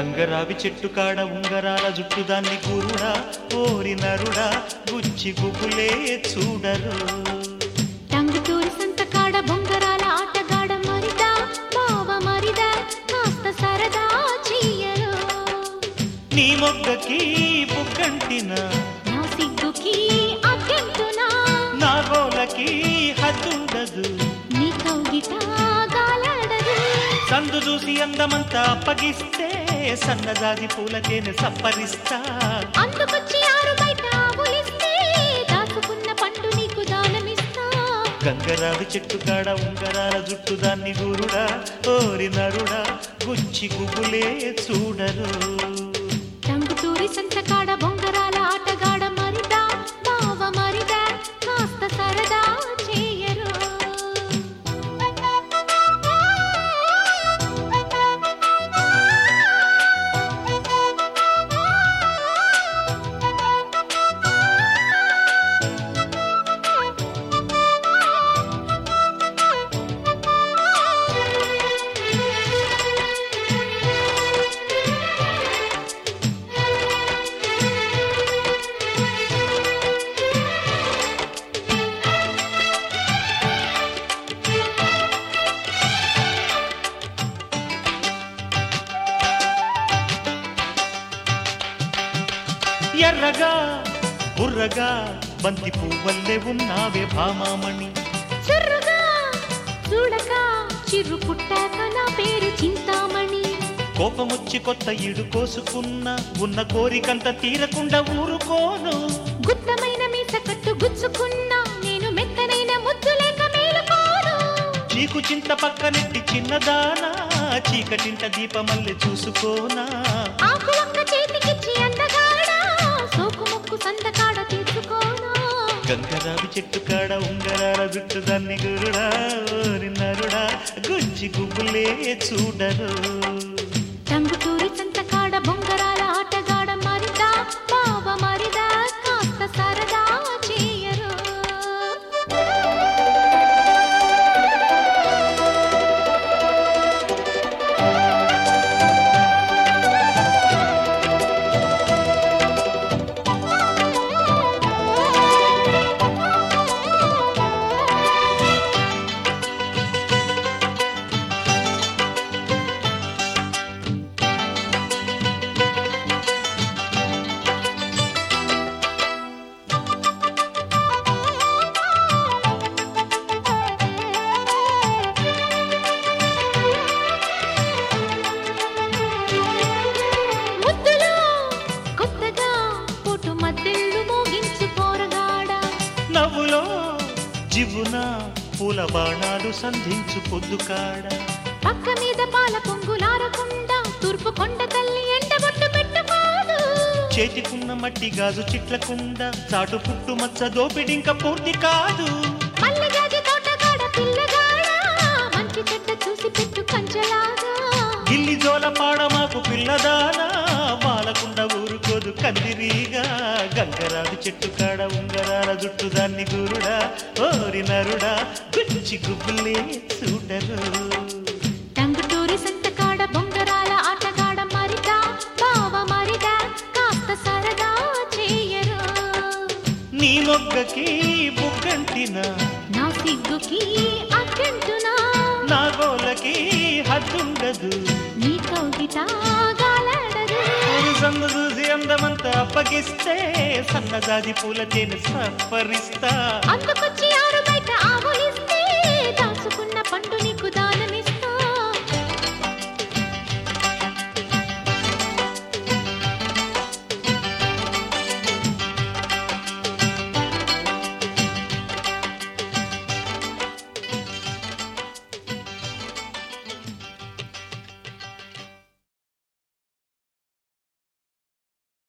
గంగరావి చెట్టు కాడ ఉంగరాల జుట్టు దాన్ని గురుడా ఓరి నరుడా గుచ్చి గుబులే చూడరు టంగుటూరి సంతకాడ బొంగరాల ఆటగాడ మరిదా బావ మరిదా కాస్త సరదా చెయ్యరు నీ మొగ్గకి బుగ్గంటిన నా సిగ్గుకి అగ్గంటునా నా గోలకి హద్దుండదు నీ కౌగిట గాలాడదు సందు చూసి అందమంతా అప్పగిస్తే సన్నజాజి పూలకేనే సప్పరిస్తా అందుకొచ్చి ఆరు బయట ఉలిస్తే దాచుకున్న పండు నీకు దానమిస్తా గంగరావి చెట్టు కాడ ఉంగరాల జుట్టు దాన్ని గురుడా ఓరి నరుడా గుచ్చి గుబులే చూడరు టంగుటూరి సంతకాడ బొంగరాల ఆటగాడ మరిదా బావ మరిదా కాస్త సరదా చేయరు ఎర్రగా బుర్రగా బంతి పువ్వల్లే ఉన్నావే భామామణి చుర్రుగా చూడక చిరు పుట్టాక నా పేరు చింతామణి కోపమొచ్చి కొత్త ఈడు కోసుకున్న ఉన్న కోరికంత తీరకుండా ఊరుకోను గుత్తమైన మీస కట్టు గుచ్చుకున్నా నేను మెత్తనైన ముద్దు లేక మేలుకోను చీకు చింత పక్కనెట్టి చిన్నదానా చీకటింట దీపమల్లె చూసుకోనా ఆకు ఒక్క చేతికిచ్చి అందగాడా సోకు ముక్కు సందకాడ తీసుకోను గంగరావి చెట్టు కాడ ఉంగరాల జుట్టు దాన్ని గురుడా ఓరి నరుడా గుచ్చి గుబులే చూడరు టంగుటూరి సంతకాడ బొంగరాల ఆటగాడ మరిదా బావ మరిదా కాస్త సరదా చేయరు ముద్దులో కొత్తగా పుటు మద్దెళ్ళు మోగించు పోరగాడ నవ్వులో జివ్వున పూల బాణాలు సంధించు పొద్దు కాడ పక్క మీద పాల పొంగులారకుండా తూర్పు కొండ తల్లి ఎండగొట్టు పెట్టుకోదు చేతికున్న మట్టి గాజు చిట్లకుండ చాటు పుట్టు మచ్చ దోపిడింక పూర్తి కాదు మల్లెగాజి తోటగాడ పిల్లగాడ మంచి చెడ్డ చూసి పెట్టు కంచెలాగా గిల్లి జోల పాడ మాకు పిల్లదానా వాలకుండా ఊరుకోదు కందిరీగా గంగరావి చెట్టు కాడ ఉంగరాల జుట్టు దాన్ని గురుడా ఓరి నరుడా గుచ్చి గుబ్బులే చూడరు టంగుటూరి సంతకాడ బొంగరాల ఆటగాడ మరిదా బావ మరిదా కాస్త సరదా చేయరు నీ మొగ్గకి బుగ్గంటిన నా సిగ్గుకి అగ్గంటునా నా గోలకి హద్దుండదు నీ కౌగిట గాలాడదు ఊరు సందు చూసి అందమంతా అప్పగిస్తే సన్నజాజి పూల తేనె సప్పరిస్తా అందుకొచ్చి ఆరు